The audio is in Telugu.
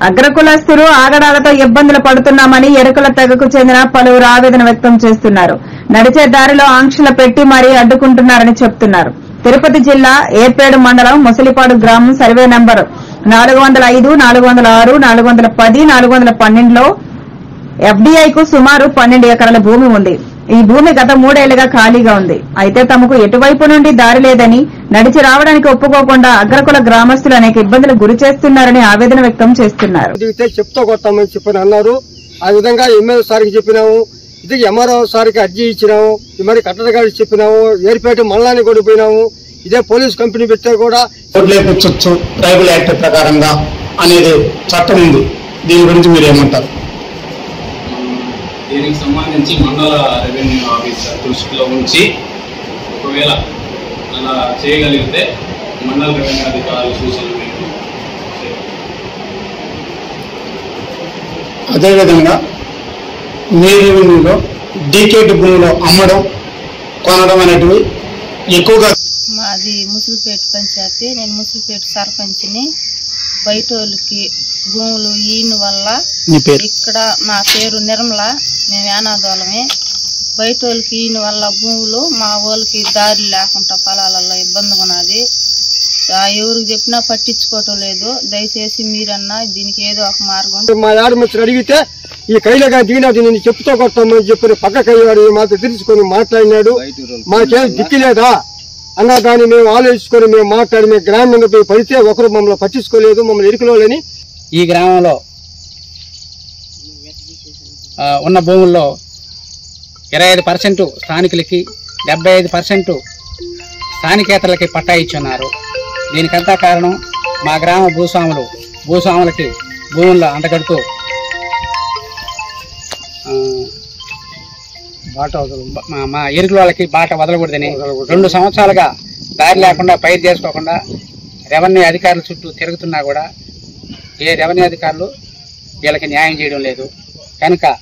అగ్రకులస్తులు ఆగడాలతో ఇబ్బందులు పడుతున్నామని ఎరుకల తెగకు చెందిన పలువురు ఆవేదన వ్యక్తం చేస్తున్నారు నడిచే దారిలో ఆంక్షలు పెట్టి మరీ అడ్డుకుంటున్నారని చెప్తున్నారు తిరుపతి జిల్లా ఏర్పేడు మండలం ముసలిపాడు గ్రామం సర్వే నంబర్ నాలుగు వందల ఐదు నాలుగు వందల ఆరు నాలుగు వందల పది నాలుగు వందల పన్నెండులో ఎఫ్డీఐకు సుమారు పన్నెండు ఎకరాల భూమి ఉంది ఈ భూమి గత మూడేళ్లుగా ఖాళీగా ఉంది అయితే తమకు ఎటువైపు నుండి దారి లేదని నడిచి రావడానికి ఒప్పుకోకుండా అగ్రకుల గ్రామస్తులు అనేక ఇబ్బందులు గురి చేస్తున్నారని ఆవేదన వ్యక్తం చేస్తున్నారు దిగితే చెప్తా కొడతామని చెప్పని అన్నారు ఆ విధంగా ఎమ్మెల్యే సార్కి చెప్పినాము ఇది ఎంఆర్ఓ సార్కి అర్జీ ఇచ్చినాము ఇది మరి కట్టడ గారికి చెప్పినాము ఏర్పేట మల్లాన్ని కూడా పోయినాము ఇదే పోలీస్ కంపెనీ పెట్టే కూడా వదిలేకొచ్చు ట్రైబల్ యాక్ట్ ప్రకారంగా అనేది చట్టం ఉంది దీని గురించి మీరు ఏమంటారు దీనికి సంబంధించి మండల రెవెన్యూ ఆఫీసర్ దృష్టిలో ఉంచి ఒకవేళ అలా చేయగలిగితే మండల రెవెన్యూ అధికారుల సూచనలు మేరకు చేయాలి. అదేవిధంగా మీ రెవెన్యూలో డీకేట్ భూమిలో అమ్మడం కొనడం అనేటివి ఎక్కువగా మాది ముసులుపేట పంచాయతీ నేను ముసులుపేట సర్పంచ్ని బయట వాళ్ళకి భూములు ఈయన వల్ల నీ పేరు ఇక్కడ నా పేరు నిర్మల మేము యానాదోళమే బయట వాళ్ళకి ఈయన వల్ల భూములు మా వాళ్ళకి దారి లేకుండా పొలాలలో ఇబ్బందిగా ఉన్నది ఆ ఎవరికి చెప్పినా పట్టించుకోవటం లేదు దయచేసి మీరన్నా దీనికి ఏదో ఒక మార్గం మా యాడ వచ్చి అడిగితే ఈ కైలగా దిగినది నేను చెప్తా కొడతామని చెప్పి పక్క కయ్యాడు మాతో తెలుసుకొని మాట్లాడినాడు మాకేం దిక్కులేదా అన్న దాన్ని మేము ఆలోచించుకొని మేము మాట్లాడి మేము గ్రామంగా పోయి పడితే ఒకరు మమ్మల్ని పట్టించుకోలేదు మమ్మల్ని ఎరుకలోని ఈ గ్రామంలో ఆ, ఉన్న భూముల్లో ఇరవై ఐదు పర్సెంట్ స్థానికులకి డెబ్బై ఐదు పర్సెంట్ స్థానికేతరులకి పట్టా ఇచ్చున్నారు దీనికంతా కారణం మా గ్రామ భూస్వాములు భూస్వాములకి భూముల్లో అంటగడుతూ ఆ, బాట వదలు- మా- మా ఎరుకుల వాళ్ళకి బాట వదలకూడదని రెండు సంవత్సరాలుగా దారి లేకుండా పైరు చేసుకోకుండా రెవెన్యూ అధికారుల చుట్టూ తిరుగుతున్నా కూడా ఏ రెవెన్యూ అధికారులు వీళ్ళకి న్యాయం చేయడం లేదు కనుక